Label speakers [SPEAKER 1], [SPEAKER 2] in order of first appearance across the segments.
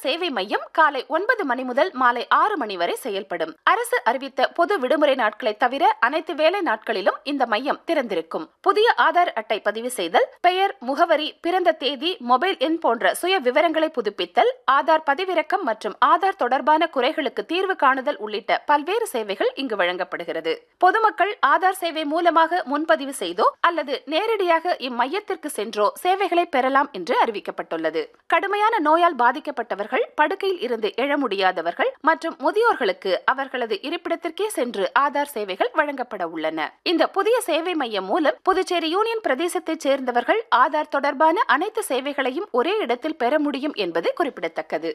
[SPEAKER 1] சேவை மையம் காலை ஒன்பது மணி முதல் மாலை ஆறு மணி வரை செயல்படும் அரசு அறிவித்த பொது விடுமுறை நாட்களை தவிர அனைத்து வேலை நாட்களிலும் இந்த மையம் திறந்திருக்கும் புதிய ஆதார் அட்டை பதிவு செய்தல் பெயர் முகவரி பிறந்த தேதி மொபைல் எண் போன்ற சுய விவரங்களை புதுப்பித்தல் ஆதார் பதிவிறக்கம் மற்றும் ஆதார் தொடர்பான குறைகளுக்கு தீர்வு காணுதல் உள்ளிட்ட பல்வேறு சேவைகள் இங்கு வழங்கப்படுகிறது பொதுமக்கள் ஆதார் சேவை மூலமாக முன்பதிவு செய்தோ அல்லது நேரடியாக இம்மையத்திற்கு சென்றோ சேவைகளை பெறலாம் என்று அறிவிக்கப்பட்டுள்ளது கடுமையான நோயால் பாதிக்கப்பட்டவர்கள் படுக்கையில் இருந்து எழ முடியாதவர்கள் மற்றும் முதியோர்களுக்கு அவர்களது இருப்பிடத்திற்கே சென்று ஆதார் சேவைகள் வழங்கப்பட உள்ளன இந்த புதிய சேவை மையம் மூலம் புதுச்சேரி யூனியன் பிரதேசத்தைச் சேர்ந்தவர்கள் ஆதார் தொடர்பான அனைத்து சேவைகளையும் ஒரே இடத்தில் பெற முடியும் என்பது குறிப்பிடத்தக்கது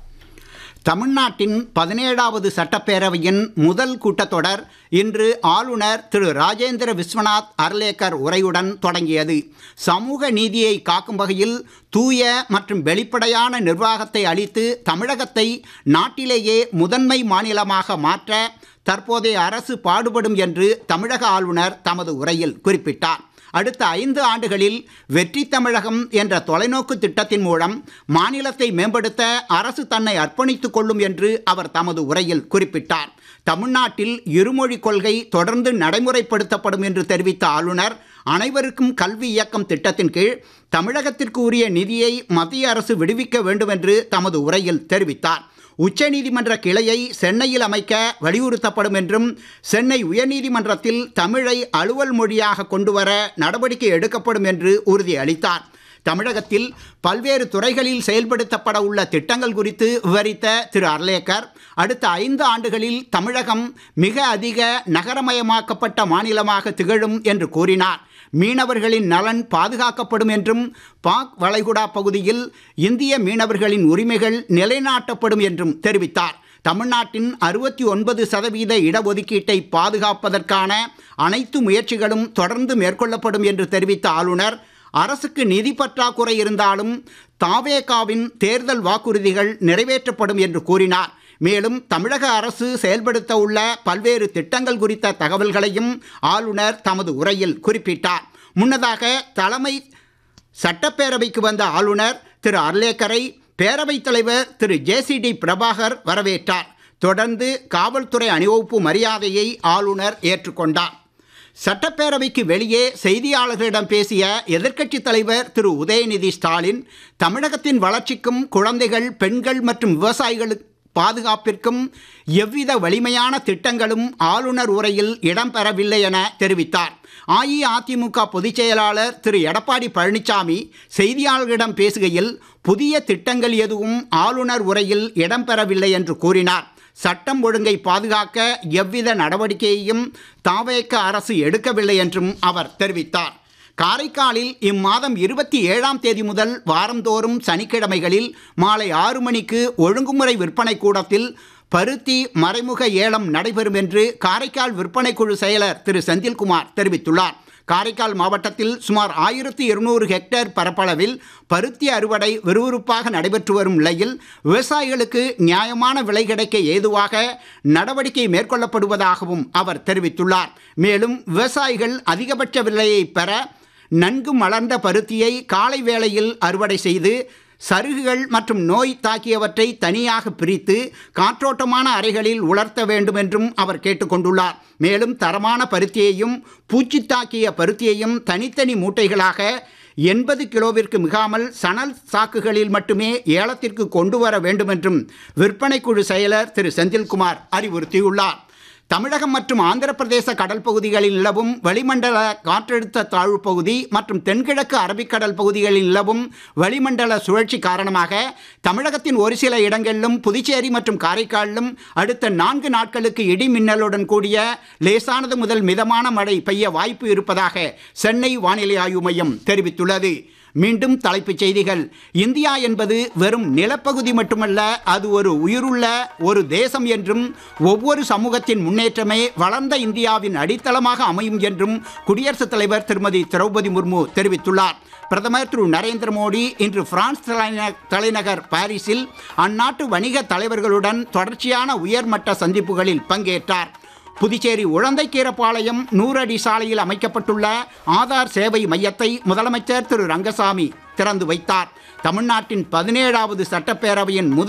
[SPEAKER 2] தமிழ்நாட்டின் பதினேழாவது சட்டப்பேரவையின் முதல் கூட்டத்தொடர் இன்று ஆளுநர் திரு ராஜேந்திர விஸ்வநாத் அர்லேக்கர் உரையுடன் தொடங்கியது சமூக நீதியை காக்கும் வகையில் தூய மற்றும் வெளிப்படையான நிர்வாகத்தை அளித்து தமிழகத்தை நாட்டிலேயே முதன்மை மாநிலமாக மாற்ற தற்போதைய அரசு பாடுபடும் என்று தமிழக ஆளுநர் தமது உரையில் குறிப்பிட்டார் அடுத்த ஐந்து ஆண்டுகளில் வெற்றி தமிழகம் என்ற தொலைநோக்கு திட்டத்தின் மூலம் மாநிலத்தை மேம்படுத்த அரசு தன்னை அர்ப்பணித்துக் கொள்ளும் என்று அவர் தமது உரையில் குறிப்பிட்டார் தமிழ்நாட்டில் இருமொழி கொள்கை தொடர்ந்து நடைமுறைப்படுத்தப்படும் என்று தெரிவித்த ஆளுநர் அனைவருக்கும் கல்வி இயக்கம் திட்டத்தின் கீழ் தமிழகத்திற்கு உரிய நிதியை மத்திய அரசு விடுவிக்க வேண்டும் என்று தமது உரையில் தெரிவித்தார் உச்சநீதிமன்ற கிளையை சென்னையில் அமைக்க வலியுறுத்தப்படும் என்றும் சென்னை உயர்நீதிமன்றத்தில் தமிழை அலுவல் மொழியாக கொண்டுவர நடவடிக்கை எடுக்கப்படும் என்று உறுதியளித்தார் தமிழகத்தில் பல்வேறு துறைகளில் செயல்படுத்தப்பட உள்ள திட்டங்கள் குறித்து விவரித்த திரு அர்லேக்கர் அடுத்த ஐந்து ஆண்டுகளில் தமிழகம் மிக அதிக நகரமயமாக்கப்பட்ட மாநிலமாக திகழும் என்று கூறினார் மீனவர்களின் நலன் பாதுகாக்கப்படும் என்றும் பாக் வளைகுடா பகுதியில் இந்திய மீனவர்களின் உரிமைகள் நிலைநாட்டப்படும் என்றும் தெரிவித்தார் தமிழ்நாட்டின் அறுபத்தி ஒன்பது சதவீத இடஒதுக்கீட்டை பாதுகாப்பதற்கான அனைத்து முயற்சிகளும் தொடர்ந்து மேற்கொள்ளப்படும் என்று தெரிவித்த ஆளுநர் அரசுக்கு நிதி பற்றாக்குறை இருந்தாலும் தாவேகாவின் தேர்தல் வாக்குறுதிகள் நிறைவேற்றப்படும் என்று கூறினார் மேலும் தமிழக அரசு செயல்படுத்த உள்ள பல்வேறு திட்டங்கள் குறித்த தகவல்களையும் ஆளுநர் தமது உரையில் குறிப்பிட்டார் முன்னதாக தலைமை சட்டப்பேரவைக்கு வந்த ஆளுநர் திரு அர்லேக்கரை பேரவைத் தலைவர் திரு ஜேசிடி பிரபாகர் வரவேற்றார் தொடர்ந்து காவல்துறை அணிவகுப்பு மரியாதையை ஆளுநர் ஏற்றுக்கொண்டார் சட்டப்பேரவைக்கு வெளியே செய்தியாளர்களிடம் பேசிய எதிர்க்கட்சித் தலைவர் திரு உதயநிதி ஸ்டாலின் தமிழகத்தின் வளர்ச்சிக்கும் குழந்தைகள் பெண்கள் மற்றும் விவசாயிகளுக்கு பாதுகாப்பிற்கும் எவ்வித வலிமையான திட்டங்களும் ஆளுநர் உரையில் இடம்பெறவில்லை என தெரிவித்தார் அஇஅதிமுக பொதுச் செயலாளர் திரு எடப்பாடி பழனிசாமி செய்தியாளர்களிடம் பேசுகையில் புதிய திட்டங்கள் எதுவும் ஆளுநர் உரையில் இடம்பெறவில்லை என்று கூறினார் சட்டம் ஒழுங்கை பாதுகாக்க எவ்வித நடவடிக்கையையும் தாவேக்க அரசு எடுக்கவில்லை என்றும் அவர் தெரிவித்தார் காரைக்காலில் இம்மாதம் இருபத்தி ஏழாம் தேதி முதல் வாரந்தோறும் சனிக்கிழமைகளில் மாலை ஆறு மணிக்கு ஒழுங்குமுறை விற்பனை கூடத்தில் பருத்தி மறைமுக ஏலம் நடைபெறும் என்று காரைக்கால் விற்பனை குழு செயலர் திரு செந்தில்குமார் தெரிவித்துள்ளார் காரைக்கால் மாவட்டத்தில் சுமார் ஆயிரத்தி இருநூறு ஹெக்டேர் பரப்பளவில் பருத்தி அறுவடை விறுவிறுப்பாக நடைபெற்று வரும் நிலையில் விவசாயிகளுக்கு நியாயமான விலை கிடைக்க ஏதுவாக நடவடிக்கை மேற்கொள்ளப்படுவதாகவும் அவர் தெரிவித்துள்ளார் மேலும் விவசாயிகள் அதிகபட்ச விலையை பெற நன்கு மலர்ந்த பருத்தியை காலை வேளையில் அறுவடை செய்து சருகுகள் மற்றும் நோய் தாக்கியவற்றை தனியாக பிரித்து காற்றோட்டமான அறைகளில் உலர்த்த வேண்டும் என்றும் அவர் கேட்டுக்கொண்டுள்ளார் மேலும் தரமான பருத்தியையும் பூச்சி தாக்கிய பருத்தியையும் தனித்தனி மூட்டைகளாக எண்பது கிலோவிற்கு மிகாமல் சணல் சாக்குகளில் மட்டுமே ஏலத்திற்கு கொண்டு வர வேண்டும் என்றும் விற்பனை குழு செயலர் திரு செந்தில்குமார் அறிவுறுத்தியுள்ளார் தமிழகம் மற்றும் ஆந்திர பிரதேச கடல் பகுதிகளில் நிலவும் வளிமண்டல காற்றழுத்த தாழ்வு பகுதி மற்றும் தென்கிழக்கு அரபிக்கடல் பகுதிகளில் நிலவும் வளிமண்டல சுழற்சி காரணமாக தமிழகத்தின் ஒரு சில இடங்களிலும் புதுச்சேரி மற்றும் காரைக்காலிலும் அடுத்த நான்கு நாட்களுக்கு இடி மின்னலுடன் கூடிய லேசானது முதல் மிதமான மழை பெய்ய வாய்ப்பு இருப்பதாக சென்னை வானிலை ஆய்வு மையம் தெரிவித்துள்ளது மீண்டும் தலைப்புச் செய்திகள் இந்தியா என்பது வெறும் நிலப்பகுதி மட்டுமல்ல அது ஒரு உயிருள்ள ஒரு தேசம் என்றும் ஒவ்வொரு சமூகத்தின் முன்னேற்றமே வளர்ந்த இந்தியாவின் அடித்தளமாக அமையும் என்றும் குடியரசுத் தலைவர் திருமதி திரௌபதி முர்மு தெரிவித்துள்ளார் பிரதமர் திரு நரேந்திர மோடி இன்று பிரான்ஸ் தலைந- தலைநகர் பாரிஸில் அந்நாட்டு வணிக தலைவர்களுடன் தொடர்ச்சியான உயர்மட்ட சந்திப்புகளில் பங்கேற்றார் புதுச்சேரி உழந்தைக்கீரப்பாளையம் நூறடி சாலையில் அமைக்கப்பட்டுள்ள ஆதார் சேவை மையத்தை முதலமைச்சர் திரு ரங்கசாமி திறந்து வைத்தார் தமிழ்நாட்டின் பதினேழாவது சட்டப்பேரவையின் முதல்